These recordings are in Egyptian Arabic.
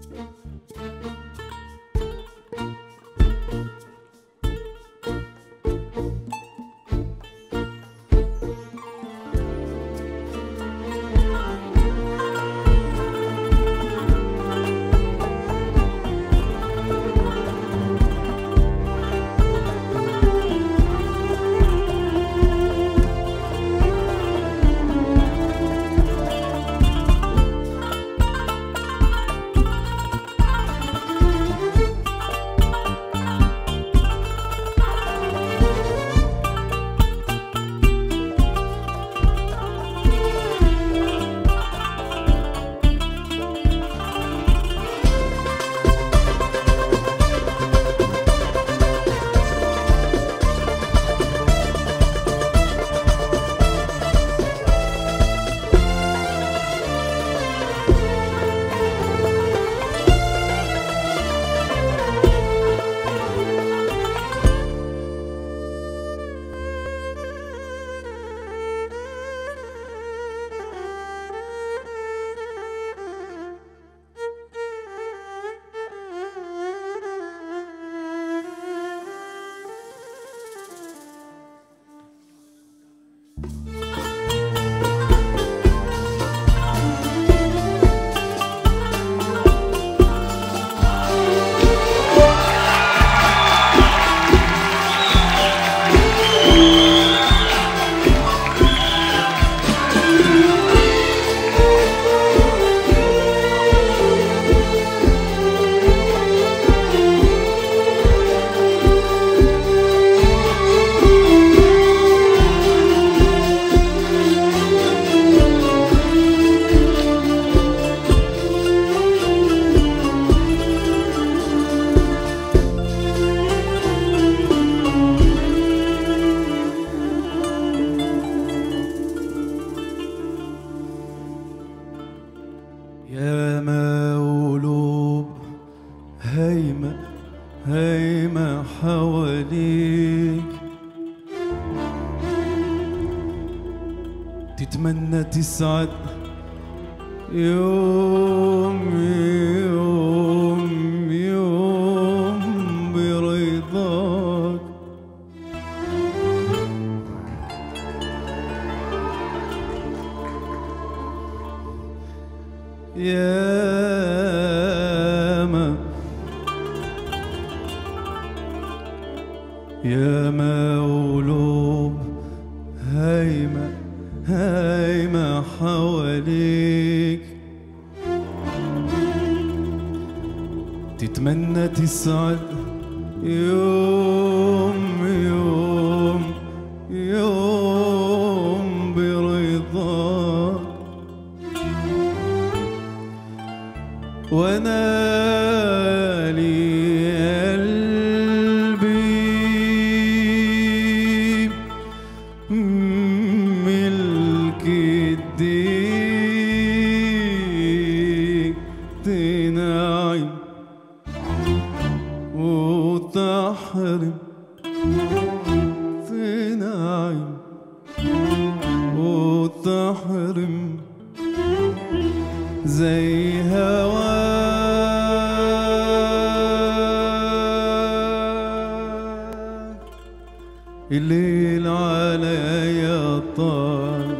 يا مولوب هيمة هيمة حواليك تتمنى تسعد يوم يوم يوم برضاك ياما يا مولوب هيمة هيمة حواليك تتمنى تسعد يوم يوم يوم برضاك وانا لي قلبي ملك الدين تنعم وتحرم تنعم وتحرم زي هواك الليل عليا طال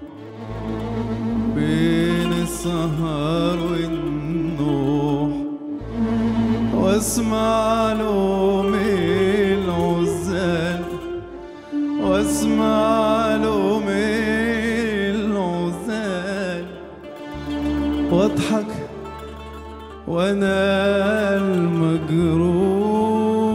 بين السهر والنوح واسمع لوم العزال واسمع لوم العزال واضحك وانا المجروح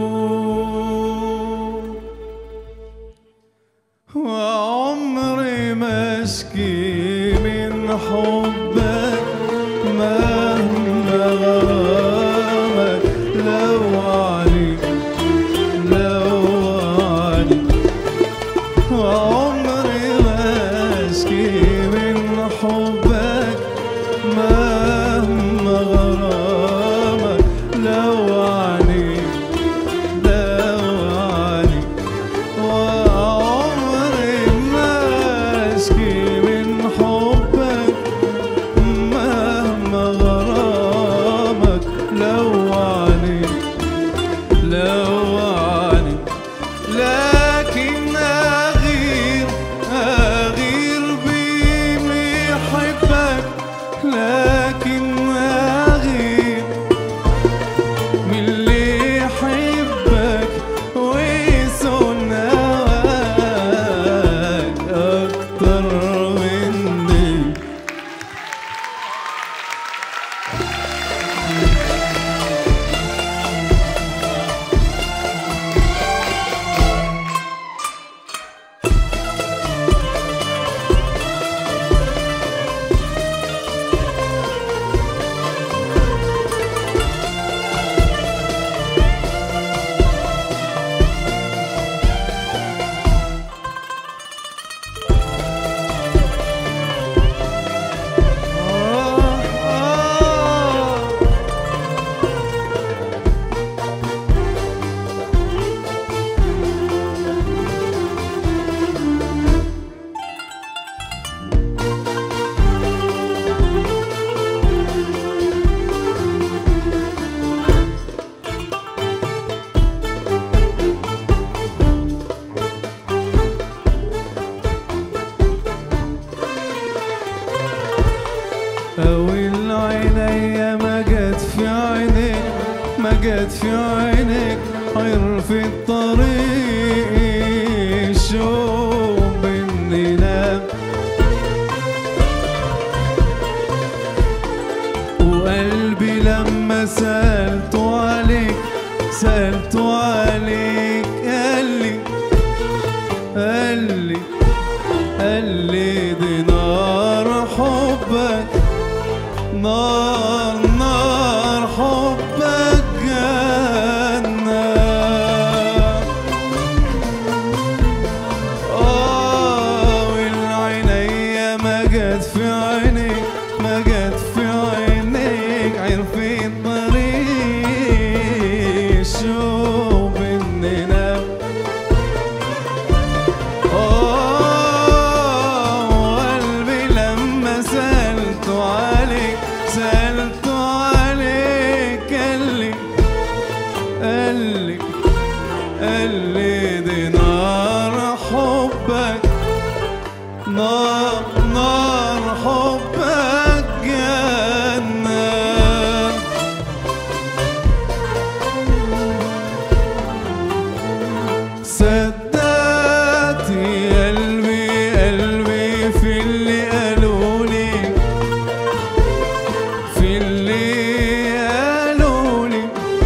وعمري ما اشكي من حبك مهما غرامك لو عليك لو عليك وعمري ما اشكي من حبك مهما غرامك لو عليك لو عليك وعمري ما اشكي من حبك مهما غرامك حبك لكن أغير من اللي يحبك ويسون هواك أكتر مني آه آه أول عيني ما جت في عينيك ما جت في عينيك عرف الطريق شو مننا وقلبي لما سألته عليك سألته عليك قال لي قال لي قال لي دي نار حبك نار نار حبك جنة آه والعينيا ما جت في عينيك ما جت في عينيك عرفت طريق شو مننا آه وقلبي لما سألته عليك سألته عليك قال لي قال لي قال لي دي نار حبك نار نار حبك جنة صدقت قلبي قلبي في اللي قالوا لي في اللي قالوا لي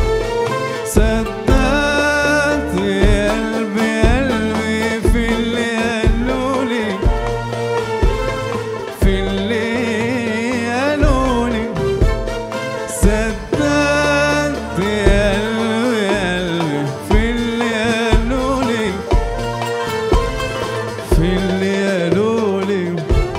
صدقت قلبي قلبي في اللي قالوا لي في اللي قالوا لي صدقت قلبي قلبي في اللي قالوا لي في اللي قالوا لي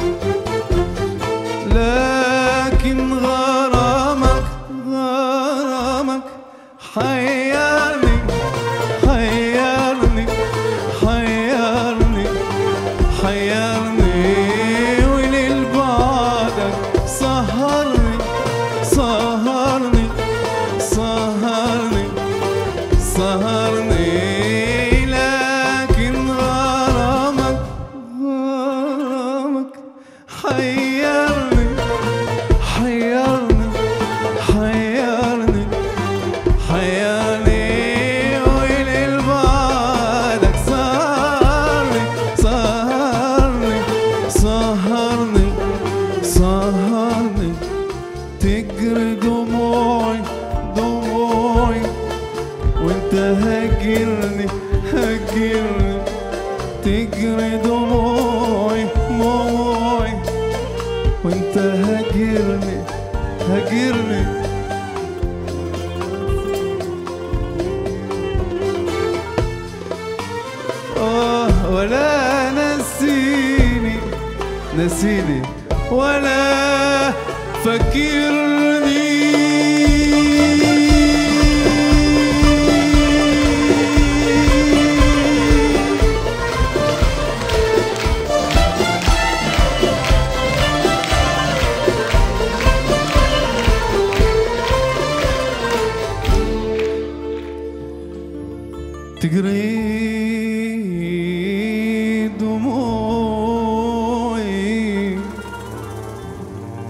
لكن غرامك غرامك حيرني حيرني حيرني حيرني وليل بعدك سهرني سهرني سهرني سهرني لكن غرامك غرامك حيرني حيرني حيرني حيرني وليل بعدك سهرني سهرني سهرني سهرني تجري دموعي دموعي وانت هاجرني هاجرني تجري دموعي دموعي وانت هاجرني هاجرني آه ولا نسيني نسيني ولا فكرني تجري دموعي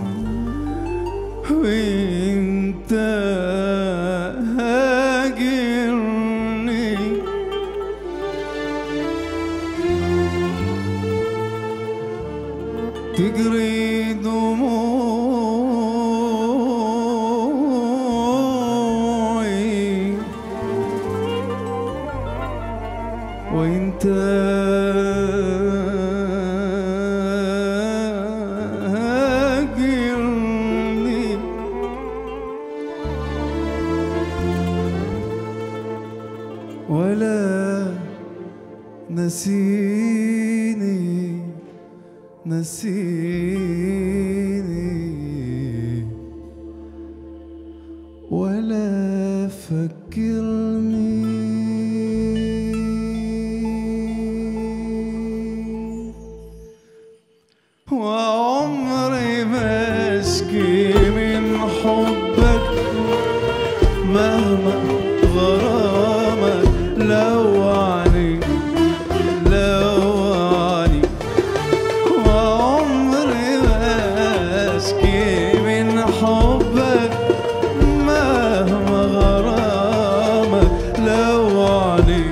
وانت هاجرني تجري دموعي وانت هاجرني ولا نسيني نسيني ولا فكرني وعمري ما اشكي من حبك مهما غرامك لوعني لوعني وعمري ما اشكي من حبك مهما غرامك لوعني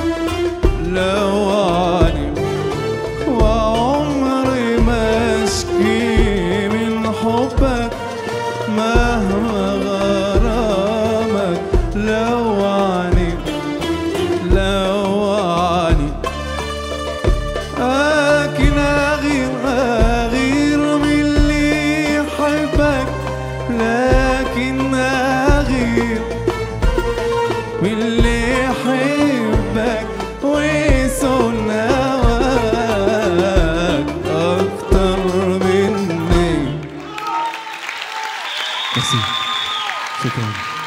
لوعني وعمري ما اشكي من حبك مهما غرامك لوعني لوعني لكن اغير اغير من اللي يحبك لكن اغير من اللي يحبك ويسون هواك اكتر مني Merci. شكرا